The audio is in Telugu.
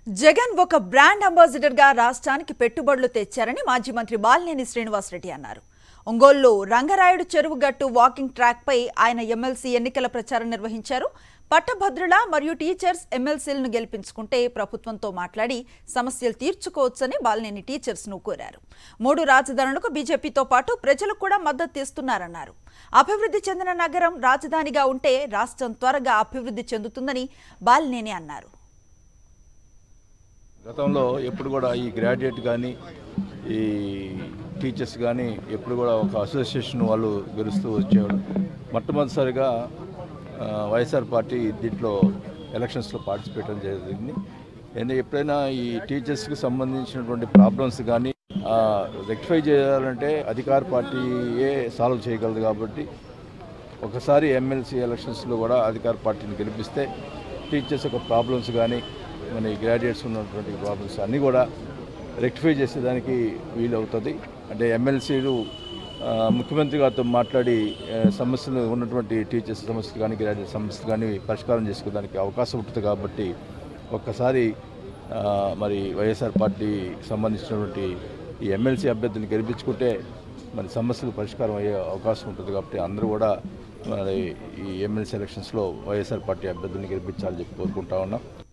జగన్ ఒక బ్రాండ్ అంబాసిడర్ గా రాష్ట్రానికి పెట్టుబడులు తెచ్చారని మాజీ మంత్రి బాలినేని శ్రీనివాసరెడ్డి అన్నారు ఒంగోలులో రంగరాయుడు చెరువు గట్టు వాకింగ్ ట్రాక్ పై ఆయన ఎమ్మెల్సీ ఎన్నికల ప్రచారం నిర్వహించారు పట్టభద్రుల మరియు టీచర్స్ ఎమ్మెల్సీలను గెలిపించుకుంటే ప్రభుత్వంతో మాట్లాడి సమస్యలు తీర్చుకోవచ్చని బాలినేని టీచర్స్ ను కోరారు మూడు రాజధానులకు బీజేపీతో పాటు ప్రజలు కూడా మద్దతు ఇస్తున్నారన్నారు అభివృద్ధి చెందిన నగరం రాజధానిగా ఉంటే రాష్ట్రం త్వరగా అభివృద్ధి చెందుతుందని బాలినేని అన్నారు గతంలో ఎప్పుడు కూడా ఈ గ్రాడ్యుయేట్ కానీ ఈ టీచర్స్ కానీ ఎప్పుడు కూడా ఒక అసోసియేషన్ వాళ్ళు గెలుస్తూ వచ్చేవాడు మొట్టమొదటిసారిగా ఆ, వైఎస్ఆర్ పార్టీ దీంట్లో ఎలక్షన్స్లో పార్టిసిపేట్ చేయడం జరిగింది ఎందుకంటే ఎప్పుడైనా ఈ టీచర్స్కి సంబంధించినటువంటి ప్రాబ్లమ్స్ కానీ రెక్టిఫై చేయాలంటే అధికార పార్టీయే సాల్వ్ చేయగలదు కాబట్టి ఒకసారి ఎమ్మెల్సీ ఎలక్షన్స్లో కూడా అధికార పార్టీని గెలిపిస్తే టీచర్స్ యొక్క ప్రాబ్లమ్స్ కానీ మన గ్రాడ్యుయేట్స్ ఉన్నటువంటి ప్రాబ్లమ్స్ అన్నీ కూడా రెక్టిఫై చేసేదానికి వీలవుతుంది అంటే ఎమ్మెల్సీలు ఆ, ముఖ్యమంత్రి గారితో మాట్లాడి ఆ, సమస్యలు ఉన్నటువంటి టీచర్స్ సమస్యలు కానీ గ్రాడ్యుయేట్ సమస్యలు కానీ పరిష్కారం చేసుకోవడానికి అవకాశం ఉంటుంది కాబట్టి ఒక్కసారి ఆ, మరి వైఎస్ఆర్ పార్టీ సంబంధించినటువంటి ఈ ఎమ్మెల్సీ అభ్యర్థిని గెలిపించుకుంటే మరి సమస్యలు పరిష్కారం అయ్యే అవకాశం ఉంటుంది కాబట్టి అందరూ కూడా మరి ఈ ఎమ్మెల్సీ ఎలక్షన్స్లో వైఎస్ఆర్ పార్టీ అభ్యర్థులను గెలిపించాలని చెప్పి కోరుకుంటా ఉన్నాం